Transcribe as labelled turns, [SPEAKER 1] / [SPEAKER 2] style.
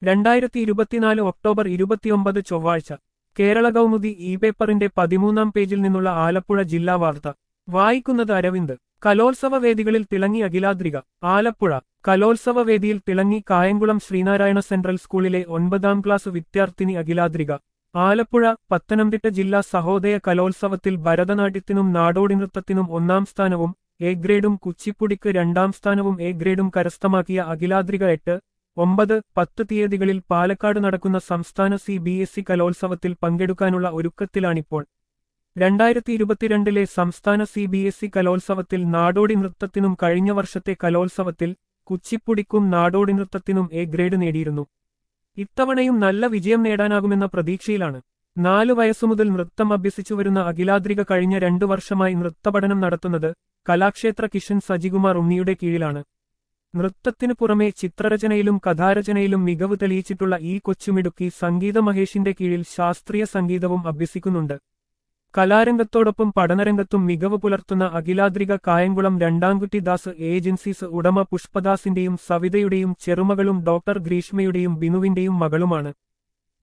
[SPEAKER 1] രണ്ടായിരത്തി ഇരുപത്തിനാല് ഒക്ടോബർ ഇരുപത്തിയൊമ്പത് ചൊവ്വാഴ്ച കേരള കൗമുദി ഇ പേപ്പറിന്റെ പതിമൂന്നാം പേജിൽ നിന്നുള്ള ആലപ്പുഴ ജില്ലാ വാർത്ത വായിക്കുന്നത് അരവിന്ദ് കലോത്സവ വേദികളിൽ തിളങ്ങി അഖിലാദ്രിക ആലപ്പുഴ കലോത്സവ വേദിയിൽ തിളങ്ങി കായംകുളം ശ്രീനാരായണ സെൻട്രൽ സ്കൂളിലെ ഒൻപതാം ക്ലാസ് വിദ്യാർത്ഥിനി അഖിലാദ്രിക ആലപ്പുഴ പത്തനംതിട്ട ജില്ലാ സഹോദയ കലോത്സവത്തിൽ ഭരതനാട്യത്തിനും നാടോടി നൃത്തത്തിനും ഒന്നാം സ്ഥാനവും എ ഗ്രേഡും കുച്ചിപ്പുടിക്ക് രണ്ടാം സ്ഥാനവും എ ഗ്രേഡും കരസ്ഥമാക്കിയ അഖിലാദ്രിക എട്ട് ഒമ്പത് പത്ത് തീയതികളിൽ പാലക്കാട് നടക്കുന്ന സംസ്ഥാന സി ബി എസ് ഇ കലോത്സവത്തിൽ പങ്കെടുക്കാനുള്ള ഒരുക്കത്തിലാണിപ്പോൾ രണ്ടായിരത്തി ഇരുപത്തിരണ്ടിലെ സംസ്ഥാന സി ബി എസ് ഇ കലോത്സവത്തിൽ നാടോടി നൃത്തത്തിനും കഴിഞ്ഞ വർഷത്തെ കലോത്സവത്തിൽ കുച്ചിപ്പുടിക്കും നാടോടി നൃത്തത്തിനും എ ഗ്രേഡ് നേടിയിരുന്നു ഇത്തവണയും നല്ല വിജയം നേടാനാകുമെന്ന പ്രതീക്ഷയിലാണ് നാലു വയസ്സുമുതൽ നൃത്തം അഭ്യസിച്ചുവരുന്ന അഖിലാദ്രിക കഴിഞ്ഞ രണ്ടു വർഷമായി നൃത്തപഠനം നടത്തുന്നത് കലാക്ഷേത്ര കിഷൻ സജികുമാർ ഉണ്ണിയുടെ കീഴിലാണ് നൃത്തത്തിനു പുറമെ ചിത്രരചനയിലും കഥാരചനയിലും മികവ് തെളിയിച്ചിട്ടുള്ള ഈ കൊച്ചുമിടുക്കി സംഗീത മഹേഷിന്റെ കീഴിൽ ശാസ്ത്രീയ സംഗീതവും അഭ്യസിക്കുന്നുണ്ട് കലാരംഗത്തോടൊപ്പം പഠനരംഗത്തും മികവ് പുലർത്തുന്ന അഖിലാദ്രിക കായംകുളം രണ്ടാംകുട്ടി ദാസ് ഏജൻസീസ് ഉടമ പുഷ്പദാസിന്റെയും സവിതയുടെയും ചെറുമകളും ഡോക്ടർ ഗ്രീഷ്മയുടെയും ബിനുവിന്റെയും മകളുമാണ്